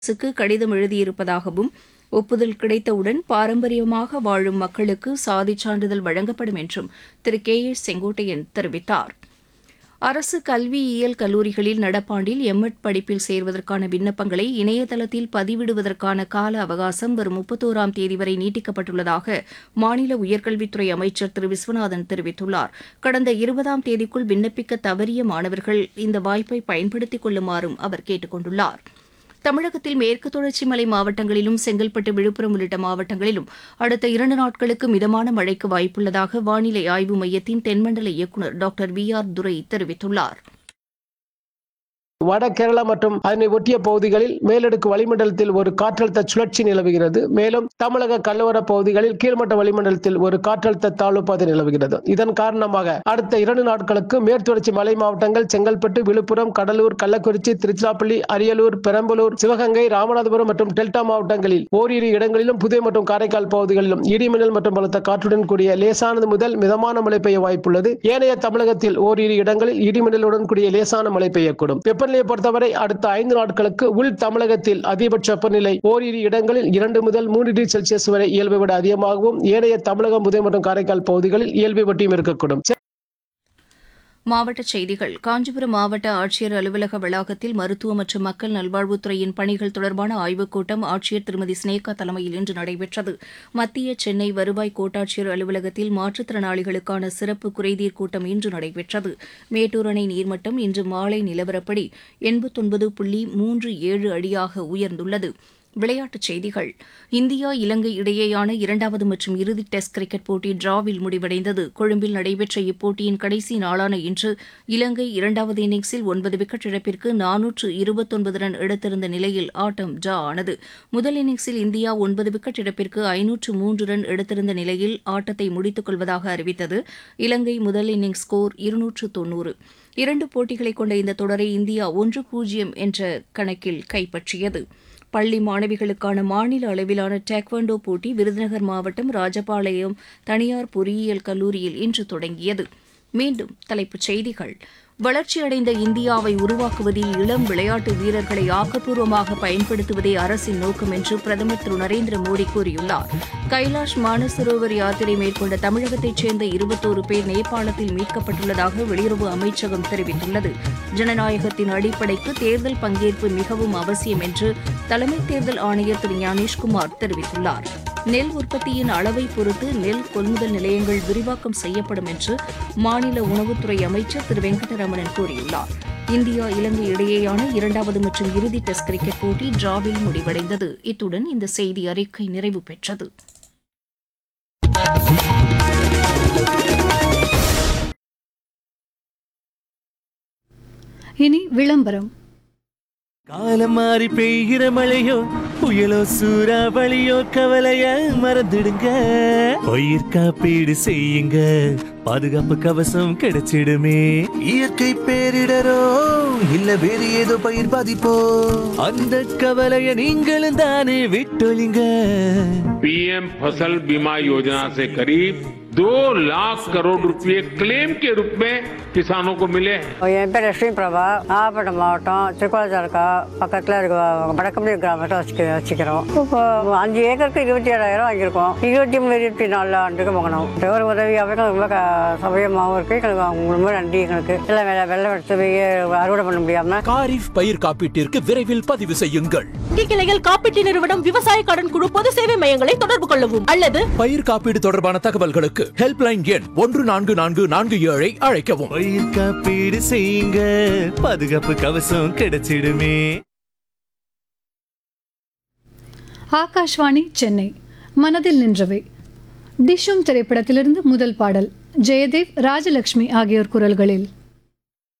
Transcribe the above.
அரசுக்கு கடிதம் எழுதியிருப்பதாகவும் ஒப்புதல் கிடைத்தவுடன் பாரம்பரியமாக வாழும் மக்களுக்கு சாதிச் சான்றிதழ் வழங்கப்படும் என்றும் திரு கே எஸ் செங்கோட்டையன் தெரிவித்தார் அரசு கல்வியியல் கல்லூரிகளில் நடப்பாண்டில் எம்எட் படிப்பில் சேர்வதற்கான விண்ணப்பங்களை இணையதளத்தில் பதிவிடுவதற்கான கால அவகாசம் வரும் முப்பத்தோராம் தேதி வரை நீட்டிக்கப்பட்டுள்ளதாக மாநில உயர்கல்வித்துறை அமைச்சர் திரு விஸ்வநாதன் தெரிவித்துள்ளார் கடந்த இருபதாம் தேதிக்குள் விண்ணப்பிக்க தவறிய மாணவர்கள் இந்த வாய்ப்பை பயன்படுத்திக் கொள்ளுமாறும் அவர் கேட்டுக் கொண்டுள்ளார் தமிழகத்தில் மேற்கு தொடர்ச்சி மலை மாவட்டங்களிலும் செங்கல்பட்டு விழுப்புரம் உள்ளிட்ட மாவட்டங்களிலும் அடுத்த இரண்டு நாட்களுக்கு மிதமான மழைக்கு வாய்ப்புள்ளதாக வானிலை ஆய்வு மையத்தின் தென்மண்டல இயக்குநர் டாக்டர் வி ஆர் துரை தெரிவித்துள்ளார் வட கேரளா மற்றும் அதனை ஒட்டிய பகுதிகளில் மேலடுக்கு வளிமண்டலத்தில் ஒரு காற்றழுத்த சுழற்சி நிலவுகிறது மேலும் தமிழக கல்லவர பகுதிகளில் கீழ்மட்ட வளிமண்டலத்தில் ஒரு காற்றழுத்த தாழ்வு பாதை நிலவுகிறது இதன் காரணமாக அடுத்த இரண்டு நாட்களுக்கு மேற்குத்தொடர்ச்சி மலை மாவட்டங்கள் செங்கல்பட்டு விழுப்புரம் கடலூர் கள்ளக்குறிச்சி திருச்சிராப்பள்ளி அரியலூர் பெரம்பலூர் சிவகங்கை ராமநாதபுரம் மற்றும் டெல்டா மாவட்டங்களில் ஓரிரு இடங்களிலும் புதுவை மற்றும் காரைக்கால் பகுதிகளிலும் இடிமின்னல் மற்றும் பலத்த காற்றுடன் கூடிய லேசானது முதல் மிதமான மழை பெய்ய வாய்ப்புள்ளது ஏனைய தமிழகத்தில் ஓரிரு இடங்களில் இடிமின்னலுடன் கூடிய லேசான மழை பெய்யக்கூடும் வெப்பநிலையை பொறுத்தவரை அடுத்த ஐந்து நாட்களுக்கு உள் தமிழகத்தில் அதிகபட்ச வெப்பநிலை ஓரிரு இடங்களில் இரண்டு முதல் மூன்று டிகிரி செல்சியஸ் வரை இயல்பை விட அதிகமாகவும் ஏனைய தமிழகம் புதுவை மற்றும் காரைக்கால் பகுதிகளில் இயல்பை ஒட்டியும் இருக்கக்கூடும் மாவட்டச் செய்திகள் காஞ்சிபுரம் மாவட்ட ஆட்சியர் அலுவலக வளாகத்தில் மருத்துவ மற்றும் மக்கள் நல்வாழ்வுத்துறையின் பணிகள் தொடர்பான ஆய்வுக் கூட்டம் ஆட்சியர் திருமதி ஸ்னேகா தலைமையில் இன்று நடைபெற்றது மத்திய சென்னை வருவாய் கோட்டாட்சியர் அலுவலகத்தில் மாற்றுத்திறனாளிகளுக்கான சிறப்பு குறைதீர் கூட்டம் இன்று நடைபெற்றது மேட்டூர் அணை நீர்மட்டம் இன்று மாலை நிலவரப்படி எண்பத்தொன்பது புள்ளி மூன்று ஏழு அடியாக உயர்ந்துள்ளது விளையாட்டுச் செய்திகள் இந்தியா இலங்கை இடையேயான இரண்டாவது மற்றும் இறுதி டெஸ்ட் கிரிக்கெட் போட்டி டிராவில் முடிவடைந்தது கொழும்பில் நடைபெற்ற இப்போட்டியின் கடைசி நாளான இன்று இலங்கை இரண்டாவது இன்னிங்ஸில் ஒன்பது விக்கெட் இழப்பிற்கு நானூற்று இருபத்தொன்பது ரன் எடுத்திருந்த நிலையில் ஆட்டம் டிரா ஆனது முதல் இன்னிங்ஸில் இந்தியா ஒன்பது விக்கெட் இழப்பிற்கு ஐநூற்று மூன்று ரன் எடுத்திருந்த நிலையில் ஆட்டத்தை முடித்துக் கொள்வதாக அறிவித்தது இலங்கை முதல் இன்னிங்ஸ் ஸ்கோர் இருநூற்று தொன்னூறு இரண்டு போட்டிகளை கொண்ட இந்த தொடரை இந்தியா ஒன்று பூஜ்ஜியம் என்ற கணக்கில் கைப்பற்றியது பள்ளி மாணவிகளுக்கான மாநில அளவிலான டேக்வாண்டோ போட்டி விருதுநகர் மாவட்டம் ராஜபாளையம் தனியார் பொறியியல் கல்லூரியில் இன்று தொடங்கியது மீண்டும் தலைப்புச் செய்திகள் வளர்ச்சியடைந்த இந்தியாவை உருவாக்குவதில் இளம் விளையாட்டு வீரர்களை ஆக்கப்பூர்வமாக பயன்படுத்துவதே அரசின் நோக்கம் என்று பிரதமர் திரு நரேந்திர மோடி கூறியுள்ளார் கைலாஷ் மானசரோவர் யாத்திரை மேற்கொண்ட தமிழகத்தைச் சேர்ந்த இருபத்தோரு பேர் நேபாளத்தில் மீட்கப்பட்டுள்ளதாக வெளியுறவு அமைச்சகம் தெரிவித்துள்ளது ஜனநாயகத்தின் அடிப்படைக்கு தேர்தல் பங்கேற்பு மிகவும் அவசியம் என்று தலைமை தேர்தல் ஆணையர் திரு ஞானேஷ்குமார் தெரிவித்துள்ளார் நெல் உற்பத்தியின் அளவை பொறுத்து நெல் கொள்முதல் நிலையங்கள் விரிவாக்கம் செய்யப்படும் என்று மாநில உணவுத்துறை அமைச்சர் திரு வெங்கடரமணன் கூறியுள்ளார் இந்தியா இலங்கை இடையேயான இரண்டாவது மற்றும் இறுதி டெஸ்ட் கிரிக்கெட் போட்டி டிராவில் முடிவடைந்தது இத்துடன் இந்த செய்தி அறிக்கை நிறைவு பெற்றது இனி விளம்பரம் காலம் மாறி பெய்கிற மழையோ புயலோ சூறாவளியோ கவலைய மறந்துடுங்க பயிர் காப்பீடு செய்யுங்க பாதுகாப்பு கவசம் கிடைச்சிடுமே இயற்கை பேரிடரோ இல்ல வேறு ஏதோ பயிர் பாதிப்போ அந்த கவலைய நீங்களும் தானே விட்டொழிங்க पीएम फसल बीमा योजना से करीब दो लाख करोड़ रुपए क्लेम के रूप में किसानों को मिले हैं என் பேர் லட்சுமி பிரபா நாகப்பட்டினம் மாவட்டம் திருக்கோளம் தாலுக்கா பக்கத்தில் இருக்க வடக்கம்பி கிராமத்தை வச்சுக்க வச்சுக்கிறோம் இப்போ அஞ்சு ஏக்கருக்கு இருபத்தி ஏழாயிரம் வாங்கியிருக்கோம் இருபத்தி மூணு இருபத்தி நாலு ஆண்டுக்கு வாங்கினோம் ஒரு உதவியாகவும் ரொம்ப க- சௌகரியமாகவும் இருக்கு எங்களுக்கு அவங்க ரொம்ப நன்றி எங்களுக்கு எல்லாம் வெள்ளம் வெள்ளம் எடுத்து போய் அறுவடை பண்ண முடியாமல் காரிஃப் பயிர் காப்பீட்டிற்கு விரைவில் பதிவு செய்யுங்கள் வங்கி கிளைகள் காப்பீட்டு நிறுவனம் விவசாய கடன் குழு பொது சேவை மையங்களை தொடர்பு கொள்ளவும் அல்லது பயிர் காப்பீடு தொடர்பான தகவல்களுக்கு ஹெல்ப்லைன் எண் ஒன்று நான்கு நான்கு நான்கு ஏழை அழைக்கவும் பயிர் காப்பீடு செய்யுங்க பாதுகாப்பு கவசம் கிடைச்சிடுமே ஆகாஷ்வாணி சென்னை மனதில் நின்றவை டிஷும் திரைப்படத்திலிருந்து முதல் பாடல் ஜெயதேவ் ராஜலட்சுமி ஆகியோர் குரல்களில்